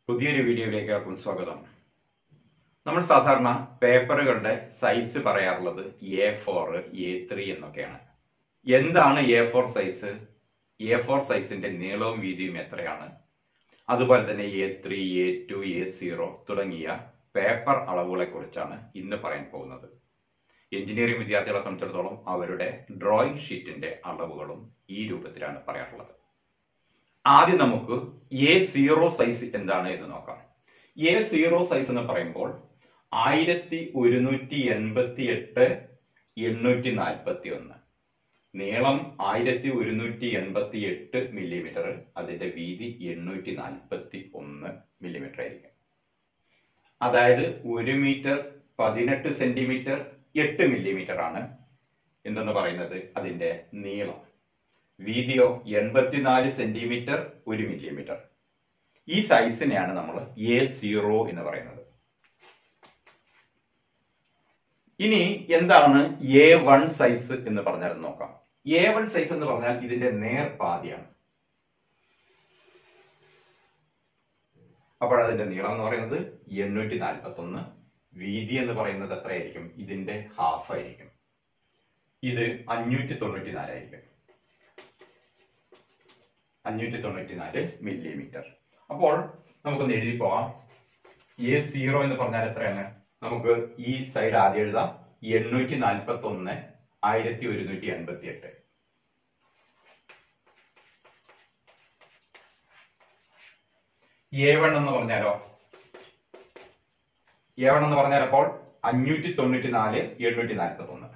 പുതിയൊരു വീഡിയോയിലേക്ക് ഏവർക്കും സ്വാഗതം നമ്മൾ സാധാരണ പേപ്പറുകളുടെ സൈസ് പറയാറുള്ളത് എ ഫോർ എ ത്രീ എന്നൊക്കെയാണ് എന്താണ് A four size A four സൈസിന്റെ നീളവും വീതിയും എത്രയാണ് അതുപോലെ തന്നെ A three A two A zero തുടങ്ങിയ പേപ്പർ അളവുകളെ കുറിച്ചാണ് ഇന്ന് പറയാൻ പോകുന്നത് എഞ്ചിനീയറിംഗ് വിദ്യാർത്ഥികളെ സംബന്ധിച്ചിടത്തോളം അവരുടെ ഡ്രോയിങ് ഷീറ്റിന്റെ അളവുകളും ഈ രൂപത്തിലാണ് പറയാറുള്ളത് ആദ്യം നമുക്ക് എ സീറോ സൈസ് എന്താണ് എന്ന് നോക്കാം എ സീറോ സൈസ് എന്ന് പറയുമ്പോൾ ആയിരത്തി ഒരുന്നൂറ്റി എൺപത്തി എട്ട് എണ്ണൂറ്റി നാൽപ്പത്തി ഒന്ന് നീളം ആയിരത്തി ഒരുന്നൂറ്റി എൺപത്തി എട്ട് മില്ലിമീറ്റർ അതിന്റെ വീതി എണ്ണൂറ്റി നാൽപ്പത്തി ഒന്ന് മില്ലിമീറ്റർ ആയിരിക്കും അതായത് ഒരു മീറ്റർ പതിനെട്ട് സെന്റിമീറ്റർ എട്ട് മില്ലിമീറ്റർ ആണ് എന്തെന്ന് പറയുന്നത് അതിന്റെ നീളം വീതിയോ എൺപത്തിനാല് സെന്റിമീറ്റർ ഒരു മില്ലിമീറ്റർ ഈ സൈസിനെയാണ് നമ്മൾ എ സീറോ എന്ന് പറയുന്നത് ഇനി എന്താണ് എ വൺ സൈസ് എന്ന് പറഞ്ഞാൽ നോക്കാം എ വൺ സൈസ് എന്ന് പറഞ്ഞാൽ ഇതിന്റെ നേർപാതിയാണ് അപ്പോൾ അതിന്റെ നീളം എന്ന് പറയുന്നത് എണ്ണൂറ്റി നാൽപ്പത്തി ഒന്ന് വീതി എന്ന് പറയുന്നത് എത്രയായിരിക്കും ഇതിന്റെ ഹാഫ് ആയിരിക്കും ഇത് അഞ്ഞൂറ്റി തൊണ്ണൂറ്റി നാലായിരിക്കും അഞ്ഞൂറ്റി തൊണ്ണൂറ്റി നാല് മില്ലിമീറ്റർ അപ്പോൾ നമുക്കൊന്ന് എഴുതി പോവാം എ സീറോ എന്ന് പറഞ്ഞാൽ എത്രയാണ് നമുക്ക് ഈ സൈഡ് ആദ്യം എഴുതാം എണ്ണൂറ്റി നാൽപ്പത്തി ഒന്ന് ആയിരത്തി ഒരുന്നൂറ്റി എൺപത്തി എട്ട് എ വൺ എന്ന് പറഞ്ഞാലോ എ വൺ എന്ന് പറഞ്ഞാൽ അപ്പോൾ അഞ്ഞൂറ്റി തൊണ്ണൂറ്റി നാല് എണ്ണൂറ്റി നാൽപ്പത്തി ഒന്ന്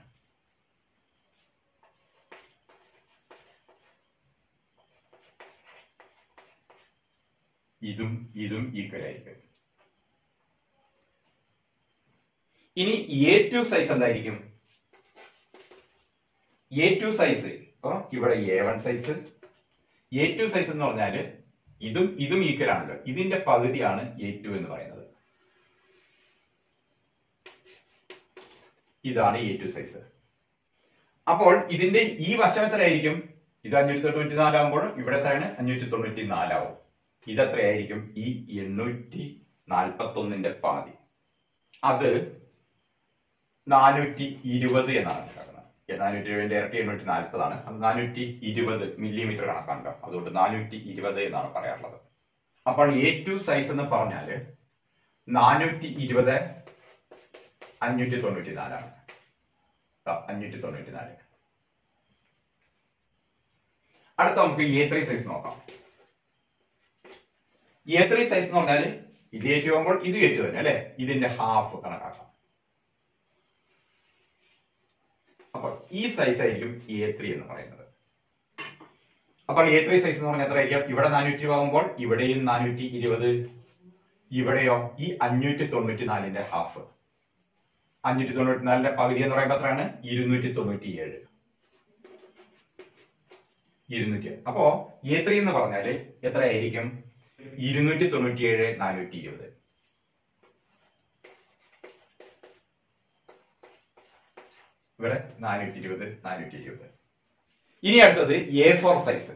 ഇതും ഇതും ഈക്വൽ ആയിരിക്കും ഇനി എ ടു സൈസ് എന്തായിരിക്കും എ ടു സൈസ് ഇപ്പൊ ഇവിടെ A one size A two size എന്ന് പറഞ്ഞാല് ഇതും ഇതും ഈക്വൽ ആണല്ലോ ഇതിന്റെ പകുതിയാണ് എ ടു എന്ന് പറയുന്നത് ഇതാണ് എ ടു സൈസ് അപ്പോൾ ഇതിന്റെ ഈ വശം എത്രയായിരിക്കും ഇത് അഞ്ഞൂറ്റി തൊണ്ണൂറ്റി നാലാകുമ്പോൾ ഇവിടെ എത്രയാണ് അഞ്ഞൂറ്റി തൊണ്ണൂറ്റി നാലാവും ഇതെത്രയായിരിക്കും ഈ എണ്ണൂറ്റി നാൽപ്പത്തി ഒന്നിന്റെ പാതി അത് നാനൂറ്റി ഇരുപത് എന്നാണ് കിടക്കുന്നത് നാനൂറ്റി ഇരുപതിന്റെ ഇരട്ടി എണ്ണൂറ്റി നാൽപ്പതാണ് അത് നാനൂറ്റി ഇരുപത് മില്ലിമീറ്റർ കണക്കാണല്ലോ അതുകൊണ്ട് നാനൂറ്റി ഇരുപത് എന്നാണ് പറയാറുള്ളത് അപ്പോൾ എ ടു സൈസ് എന്ന് പറഞ്ഞാല് നാനൂറ്റി ഇരുപത് അഞ്ഞൂറ്റി തൊണ്ണൂറ്റി നാലാണ് അഞ്ഞൂറ്റി തൊണ്ണൂറ്റി നാല് അടുത്ത നമുക്ക് എ ത്രീ സൈസ് നോക്കാം എ ത്രീ സൈസ് എന്ന് പറഞ്ഞാൽ ഇത് ഏറ്റുമ്പോൾ ഇത് ഏറ്റു തന്നെ അല്ലെ ഇതിന്റെ ഹാഫ് കണക്കാക്കാം അപ്പോൾ ഈ സൈസ് ആയിരിക്കും എ ത്രീ എന്ന് പറയുന്നത് അപ്പോൾ എ ത്രീ സൈസ് എന്ന് പറഞ്ഞാൽ എത്രയായിരിക്കും ഇവിടെ നാനൂറ്റി ആകുമ്പോൾ ഇവിടെയും നാനൂറ്റി ഇരുപത് ഇവിടെയോ ഈ അഞ്ഞൂറ്റി തൊണ്ണൂറ്റി നാലിന്റെ ഹാഫ് അഞ്ഞൂറ്റി തൊണ്ണൂറ്റി നാലിന്റെ പകുതി എന്ന് പറയുമ്പോൾ എത്രയാണ് ഇരുന്നൂറ്റി തൊണ്ണൂറ്റി ഏഴ് ഇരുന്നൂറ്റി അപ്പോ എ ത്രീ എന്ന് പറഞ്ഞാല് എത്രയായിരിക്കും ഇരുന്നൂറ്റി തൊണ്ണൂറ്റി ഏഴ് നാനൂറ്റി ഇരുപത് ഇവിടെ നാനൂറ്റി ഇരുപത് നാനൂറ്റി ഇരുപത് ഇനി അടുത്തത് A four size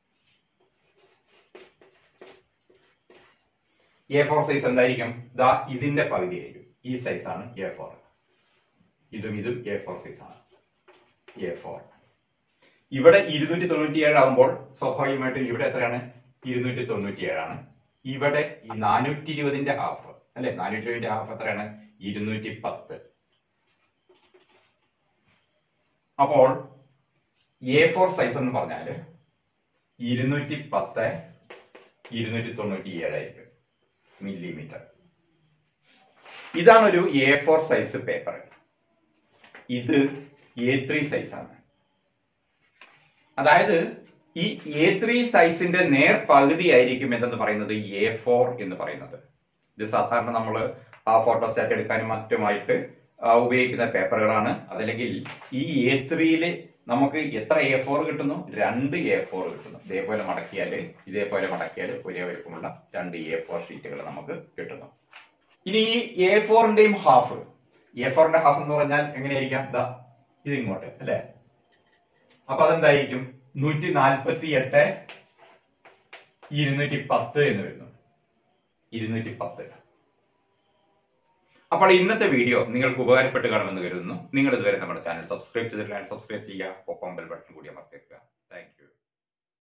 A four size എന്തായിരിക്കും ദാ ഇതിന്റെ പകുതി ആയിരിക്കും ഈ സൈസാണ് എ ഫോർ ഇതും ഇതും എ ഫോർ സൈസ് ആണ് എ ഫോർ ഇവിടെ ഇരുന്നൂറ്റി തൊണ്ണൂറ്റി ഏഴ് ആകുമ്പോൾ സ്വാഭാവികമായിട്ടും ഇവിടെ എത്രയാണ് ഇരുന്നൂറ്റി തൊണ്ണൂറ്റി ഏഴാണ് ഇവിടെ ഈ നാനൂറ്റി ഇരുപതിന്റെ ഹാഫ് അല്ലെ നാനൂറ്റി ഇരുപതിന്റെ ഹാഫ് എത്രയാണ് ഇരുന്നൂറ്റി പത്ത് അപ്പോൾ എ ഫോർ സൈസ് എന്ന് പറഞ്ഞാല് ഇരുന്നൂറ്റി പത്ത് ഇരുന്നൂറ്റി തൊണ്ണൂറ്റി ഏഴായിരിക്കും മില്ലിമീറ്റർ ഇതാണ് ഒരു എ ഫോർ സൈസ് പേപ്പർ ഇത് എ ത്രീ സൈസ് ആണ് അതായത് ഈ എ ത്രീ സൈസിന്റെ നേർ പകുതി ആയിരിക്കും എന്തെന്ന് പറയുന്നത് എ ഫോർ എന്ന് പറയുന്നത് ഇത് സാധാരണ നമ്മൾ ആ ഫോട്ടോസ്റ്റാറ്റ് എടുക്കാനും മറ്റുമായിട്ട് ഉപയോഗിക്കുന്ന പേപ്പറുകളാണ് അതല്ലെങ്കിൽ ഈ എ ത്രീയില് നമുക്ക് എത്ര എ ഫോർ കിട്ടുന്നു രണ്ട് എ ഫോർ കിട്ടുന്നു ഇതേപോലെ മടക്കിയാല് ഇതേപോലെ മടക്കിയാൽ ഒരേ വലുപ്പമുള്ള രണ്ട് എ ഫോർ ഷീറ്റുകൾ നമുക്ക് കിട്ടുന്നു ഇനി ഈ എ ഫോറിന്റെയും ഹാഫ് എ ഫോറിന്റെ ഹാഫ് എന്ന് പറഞ്ഞാൽ എങ്ങനെയായിരിക്കാം ഇതാ ഇത് ഇങ്ങോട്ട് അല്ലെ അപ്പൊ അതെന്തായിരിക്കും നൂറ്റി നാൽപ്പത്തി എട്ട് ഇരുന്നൂറ്റി പത്ത് എന്ന് വരുന്നു ഇരുന്നൂറ്റി പത്ത് അപ്പോൾ ഇന്നത്തെ വീഡിയോ നിങ്ങൾക്ക് ഉപകാരപ്പെട്ട് കാണുമെന്ന് കരുതുന്നു നിങ്ങൾ ഇതുവരെ നമ്മുടെ ചാനൽ സബ്സ്ക്രൈബ് ചെയ്തിട്ടില്ല സബ്സ്ക്രൈബ് ചെയ്യുക ഒപ്പം ബെൽ ബട്ടൺ കൂടി അമർത്തിക്കുക താങ്ക്